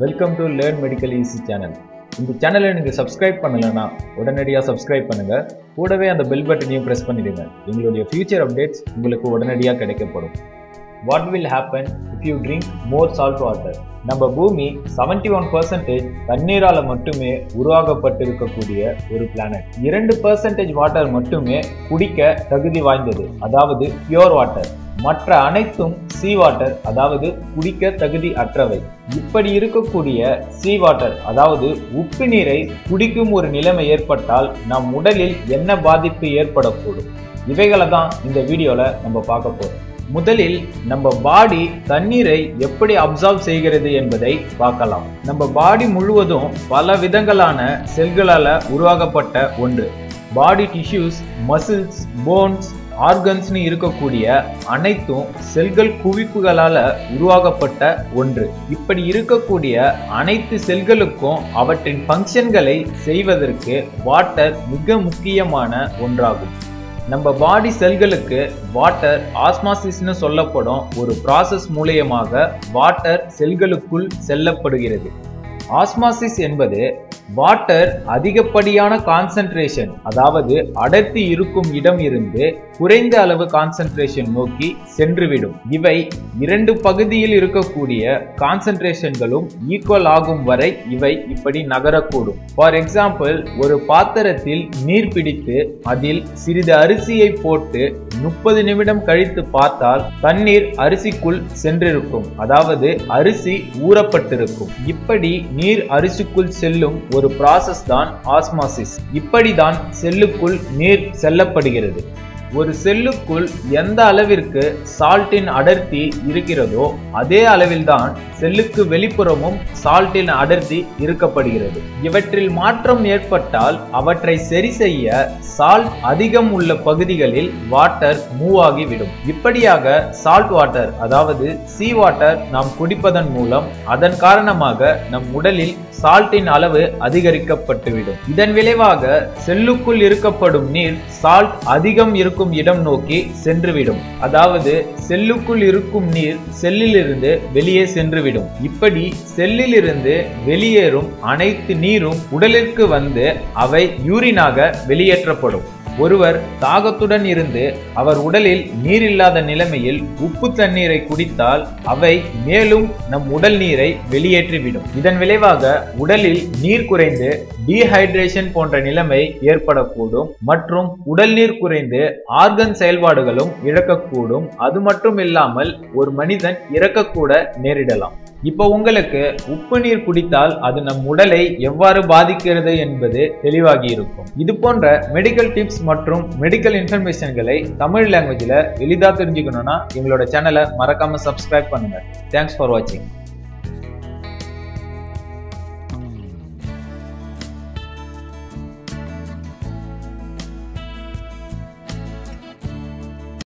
welcome to learn medical easy channel இந்த சேனலை நீங்கள் சப்ஸ்கிரைப் பண்ணலைன்னா உடனடியாக சப்ஸ்கிரைப் பண்ணுங்க கூடவே அந்த பெல் பட்டனையும் ப்ரெஸ் பண்ணிடுங்க எங்களுடைய ஃபியூச்சர் அப்டேட்ஸ் உங்களுக்கு உடனடியாக கிடைக்கப்படும் what will happen if you drink more salt water நம்ம பூமி 71% ஒன் பர்சன்டேஜ் தண்ணீரால் மட்டுமே உருவாக்கப்பட்டிருக்கக்கூடிய ஒரு பிளானட் இரண்டு பர்சன்டேஜ் வாட்டர் மட்டுமே குடிக்க தகுதி வாய்ந்தது அதாவது பியோர் வாட்டர் மற்ற அனைத்தும் சீ வாட்டர் அதாவது குடிக்க தகுதி அற்றவை இப்படி இருக்கக்கூடிய சீ வாட்டர் அதாவது உப்பு நீரை குடிக்கும் ஒரு நிலைமை ஏற்பட்டால் நம் உடலில் என்ன பாதிப்பு ஏற்படக்கூடும் இவைகளை தான் இந்த வீடியோல நம்ம பார்க்க போறோம் முதலில் நம்ம பாடி தண்ணீரை எப்படி அப்சார்ப் செய்கிறது என்பதை பார்க்கலாம் நம்ம பாடி முழுவதும் பல விதங்களான செல்களால உருவாக்கப்பட்ட ஒன்று பாடி டிஷ்யூஸ் மசில்ஸ் போன்ஸ் ஆர்கன்ஸ்னு இருக்கக்கூடிய அனைத்தும் செல்கள் குவிப்புகளால உருவாக்கப்பட்ட ஒன்று இப்படி இருக்கக்கூடிய அனைத்து செல்களுக்கும் அவற்றின் ஃபங்க்ஷன்களை செய்வதற்கு வாட்டர் மிக முக்கியமான ஒன்றாகும் நம்ம பாடி செல்களுக்கு வாட்டர் ஆஸ்மாசிஸ்னு சொல்லப்படும் ஒரு ப்ராசஸ் மூலியமாக வாட்டர் செல்களுக்குள் செல்லப்படுகிறது ஆஸ்மாசிஸ் என்பது வாட்டர் அதிகப்படியான கான்சன்ட்ரேஷன் அதாவது அடர்த்தி இருக்கும் இடம் இருந்து குறைந்த அளவு கான்சன்ட்ரேஷன் நோக்கி சென்றுவிடும் இவை இரண்டு பகுதியில் இருக்கக்கூடிய கான்சன்ட்ரேஷன்களும் ஈக்குவல் ஆகும் வரை இவை இப்படி நகரக்கூடும் ஃபார் எக்ஸாம்பிள் ஒரு பாத்திரத்தில் நீர் பிடித்து அதில் சிறிது அரிசியை போட்டு முப்பது நிமிடம் கழித்து பார்த்தால் தண்ணீர் அரிசிக்குள் சென்றிருக்கும் அதாவது அரிசி ஊறப்பட்டிருக்கும் இப்படி நீர் அரிசிக்குள் செல்லும் ஒரு ப்ராசஸ் தான் ஆஸ்மாசிஸ் இப்படிதான் செல்லுக்குள் நீர் செல்லப்படுகிறது ஒரு செல்லுக்குள் எந்த அளவிற்கு சால்ட்டின் அடர்த்தி இருக்கிறதோ அதே அளவில்தான் செல்லுக்கு வெளிப்புறமும் சால்ட்டின் அடர்த்தி இருக்கப்படுகிறது இவற்றில் மாற்றம் ஏற்பட்டால் அவற்றை சரி செய்ய சால்ட் அதிகம் உள்ள பகுதிகளில் வாட்டர் மூவ் ஆகிவிடும் இப்படியாக சால்ட் வாட்டர் அதாவது சீ வாட்டர் நாம் குடிப்பதன் மூலம் அதன் காரணமாக நம் உடலில் சால்ட்டின் அளவு அதிகரிக்கப்பட்டுவிடும் இதன் விளைவாக செல்லுக்குள் இருக்கப்படும் நீர் சால்ட் அதிகம் இருக்கும் இடம் நோக்கி சென்றுவிடும் அதாவது செல்லுக்குள் இருக்கும் நீர் செல்லிலிருந்து வெளியே சென்றுவிடும் இப்படி செல்லிலிருந்து வெளியேறும் அனைத்து நீரும் உடலிற்கு வந்து அவை யூரினாக வெளியேற்றப்படும் ஒருவர் தாகத்துடன் இருந்து அவர் உடலில் நீர் இல்லாத நிலைமையில் உப்பு தண்ணீரை குடித்தால் அவை மேலும் நம் உடல் நீரை வெளியேற்றிவிடும் இதன் விளைவாக உடலில் நீர் குறைந்து டீஹைட்ரேஷன் போன்ற நிலைமை ஏற்படக்கூடும் மற்றும் உடல் நீர் குறைந்து ஆர்கன் செயல்பாடுகளும் இழக்கக்கூடும் அது மட்டும் இல்லாமல் ஒரு மனிதன் இறக்கக்கூட நேரிடலாம் இப்போ உங்களுக்கு உப்பு நீர் குடித்தால் அது நம் உடலை எவ்வாறு பாதிக்கிறது என்பது தெளிவாகி இருக்கும் இது போன்ற மெடிக்கல் டிப்ஸ் மற்றும் மெடிக்கல் இன்ஃபர்மேஷன்களை தமிழ் லாங்குவேஜில் எளிதாக தெரிஞ்சுக்கணும்னா எங்களோட சேனலை மறக்காம சப்ஸ்கிரைப் பண்ணுங்க தேங்க்ஸ் ஃபார் வாட்சிங்